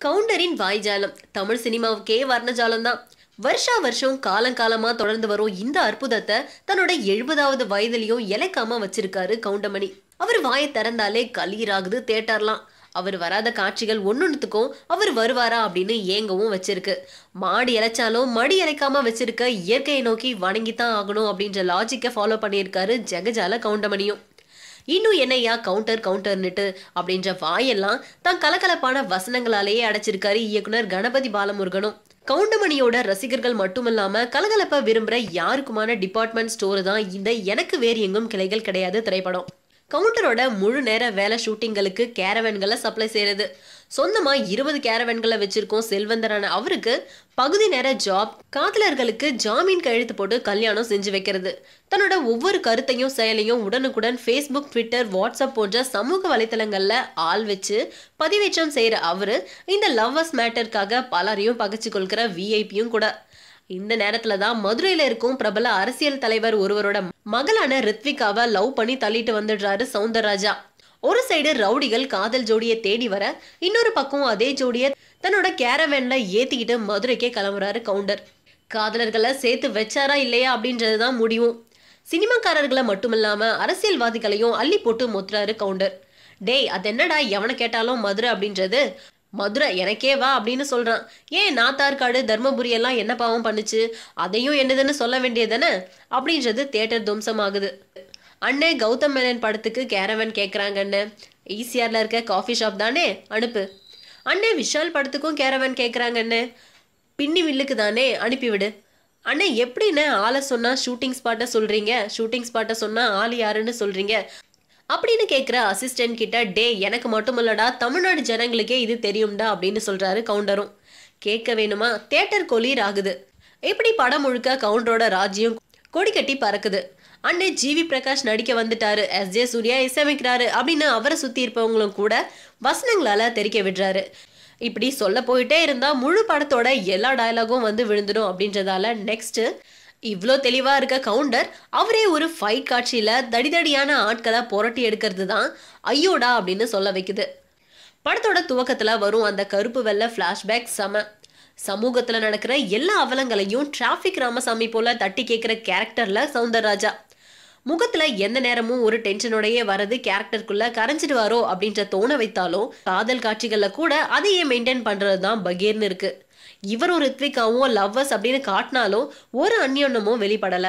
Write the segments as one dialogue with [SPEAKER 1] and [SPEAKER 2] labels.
[SPEAKER 1] கவுண்டரின் வாய்ஜாலம் தமிழ் சினிமாவுக்கே வர்ணஜாலம் தான் வருஷா வருஷம் காலங்காலமா தொடர்ந்து வரும் இந்த அற்புதத்தை தன்னோட எழுபதாவது வயதிலையும் இலைக்காம வச்சிருக்காரு கவுண்டமணி அவர் வாயை திறந்தாலே கலீராகுது தேட்டர்லாம் அவர் வராத காட்சிகள் ஒன்னொன்னுத்துக்கும் அவர் வருவாரா அப்படின்னு ஏங்கவும் வச்சிருக்கு மாடு இலைச்சாலும் மடி இலைக்காம வச்சிருக்க இயற்கையை நோக்கி வணங்கித்தான் ஆகணும் அப்படின்ற லாஜிக்கை ஃபாலோ பண்ணியிருக்காரு ஜெகஜால கவுண்டமணியும் இன்னும் என்னையா கவுண்டர் கவுண்டர்னுட்டு அப்படின்ற வாயெல்லாம் தான் கலகலப்பான வசனங்களாலேயே அடைச்சிருக்காரு இயக்குனர் கணபதி பாலமுருகனும் கவுண்டமணியோட ரசிகர்கள் மட்டுமல்லாம கலகலப்ப விரும்புற யாருக்குமான டிபார்ட்மெண்ட் ஸ்டோர் தான் இந்த எனக்கு வேறு எங்கும் கிளைகள் கிடையாது திரைப்படம் கவுண்டரோட முழு நேர வேலை ஷூட்டிங்களுக்கு கேரவன்களை சப்ளை செய்யறது சொந்தமா இருபது கேரவன்களை வச்சிருக்கோம் செல்வந்தரான அவருக்கு பகுதி நேர ஜாப் காதலர்களுக்கு ஜாமீன் கையெழுத்து போட்டு கல்யாணம் செஞ்சு வைக்கிறது தன்னோட ஒவ்வொரு கருத்தையும் செயலையும் உடனுக்குடன் ஃபேஸ்புக் ட்விட்டர் வாட்ஸ்அப் போன்ற சமூக வலைத்தளங்கள்ல ஆள் வச்சு பதிவேற்றம் செய்யற அவரு இந்த லவ்வர்ஸ் மேட்டருக்காக பலரையும் பகைச்சு கொள்கிற விஐபியும் கூட இந்த நேரத்துல தான் மதுரையில இருக்கும் பிரபல அரசியல் தலைவர் ஒருவரோட மகளான ரித்விகாவை லவ் பண்ணி தள்ளிட்டு வந்துடுறாரு சவுந்தரராஜா ஒரு சைடு ரவுடிகள் காதல் ஜோடியை தேடி வர இன்னொரு பக்கம் அதே ஜோடியை தன்னோட கேரவேன்ல ஏத்திக்கிட்டு மதுரைக்கே கிளம்புறாரு கவுண்டர் காதலர்களை சேர்த்து வச்சாரா இல்லையா அப்படின்றது தான் முடிவும் சினிமாக்காரர்களை மட்டுமில்லாம அரசியல்வாதிகளையும் அள்ளி போட்டு மொத்துறாரு கவுண்டர் டேய் அது என்னடா எவனை கேட்டாலும் மதுரை அப்படின்றது மதுரை எனக்கே வா அப்படின்னு சொல்றான் ஏன் நாத்தார்காடு தர்மபுரி எல்லாம் என்ன பாவம் பண்ணுச்சு அதையும் என்னதுன்னு சொல்ல வேண்டியதானே அப்படின்றது தேட்டர் துவம்சமாகுது அண்ணே கௌதம் மேனன் படத்துக்கு கேரவன் கேட்குறாங்கன்னு ஈசிஆர்ல இருக்க காஃபி ஷாப் தானே அனுப்பு அண்ணே விஷால் படத்துக்கும் கேரவன் கேட்குறாங்கன்னு பின்னி வில்லுக்கு தானே அனுப்பிவிடு அண்ணே எப்படின்னு ஆளை சொன்னா ஷூட்டிங் ஸ்பாட்டை சொல்றீங்க ஷூட்டிங் ஸ்பாட்டை சொன்னா ஆள் யாருன்னு சொல்றீங்க அப்படின்னு கேட்குற அசிஸ்டன்ட் கிட்ட டே எனக்கு மட்டும் இல்லடா தமிழ்நாடு ஜனங்களுக்கே இது தெரியும்டா அப்படின்னு சொல்றாரு கவுண்டரும் கேட்க வேணுமா தேட்டர் கொலீர் ஆகுது இப்படி படம் முழுக்க கவுண்டரோட ராஜ்யம் கொடி கட்டி பறக்குது அண்ணே ஜிவி பிரகாஷ் நடிக்க வந்துட்டாரு எஸ் ஜே சூர்யா இசையமைக்கிறாரு அப்படின்னு அவரை சுத்தி இருப்பவங்களும் கூட வசனங்களால தெரிக்க விடுறாரு இப்படி சொல்ல போயிட்டே இருந்தா முழு படத்தோட எல்லா டயலாகும் வந்து விழுந்துடும் அப்படின்றதால நெக்ஸ்ட் இவ்வளோ தெளிவாக இருக்க கவுண்டர் அவரே ஒரு ஃபைட் காட்சியில் தடிதடியான ஆட்களை புரட்டி எடுக்கிறது தான் ஐயோடா அப்படின்னு சொல்ல வைக்குது படத்தோட துவக்கத்தில் வரும் அந்த கருப்பு வெள்ளை ஃப்ளாஷ்பேக் செம சமூகத்தில் நடக்கிற எல்லா அவலங்களையும் டிராஃபிக் ராமசாமி போல தட்டி கேட்குற கேரக்டரில் சவுந்தரராஜா முகத்துல எந்த நேரமும் ஒரு டென்ஷனோடயே வரது கேரக்டருக்குள்ள கரைஞ்சிடுவாரோ அப்படின்ற தோண வைத்தாலும் காதல் காட்சிகள்ல கூட அதையே மெயின்டைன் பண்றது தான் பகீர்னு இருக்கு இவரும் ரித்விகாவும் லவ்வர்ஸ் அப்படின்னு காட்டினாலும் ஒரு அந்யோன்னமும் வெளிப்படல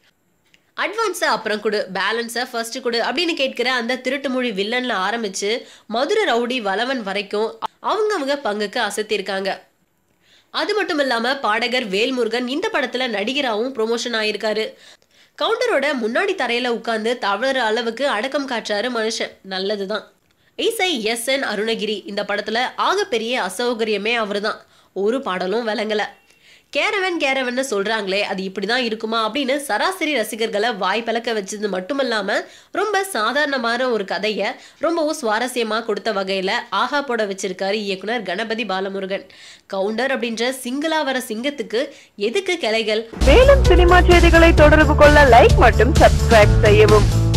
[SPEAKER 1] அட்வான்ஸை அப்புறம் கொடு பேலன்ஸை ஃபர்ஸ்ட் கொடு அப்படின்னு கேட்கிற அந்த திருட்டு மொழி வில்லன்ல ஆரம்பிச்சு மதுரை ரவுடி வளவன் வரைக்கும் அவங்கவங்க பங்குக்கு அசத்திருக்காங்க அது மட்டும் இல்லாம பாடகர் வேல்முருகன் இந்த படத்துல நடிகராகவும் ப்ரொமோஷன் ஆயிருக்காரு கவுண்டரோட முன்னாடி தரையில உட்கார்ந்து தவறுற அளவுக்கு அடக்கம் காட்டுறாரு மனுஷன் நல்லதுதான் இசை எஸ் என் அருணகிரி இந்த படத்துல ஆகப்பெரிய அசௌகரியமே அவர்தான் ஒரு பாடலும் விளங்கல கேரவன் கேரவன்னு சொல்றாங்களே அது இப்படிதான் இருக்குமா அப்படின்னு சராசரி ரசிகர்களை வாய் பழக்க வச்சது மட்டுமல்லாம ரொம்ப சாதாரணமான ஒரு கதையை ரொம்பவும் சுவாரஸ்யமா கொடுத்த வகையில ஆஹா போட வச்சிருக்காரு இயக்குனர் கணபதி பாலமுருகன் கவுண்டர் அப்படின்ற சிங்கிளா வர சிங்கத்துக்கு எதுக்கு கிளைகள்
[SPEAKER 2] மேலும் சினிமா செய்திகளை தொடர்பு கொள்ள லைக் மற்றும் சப்ஸ்கிரைப் செய்யவும்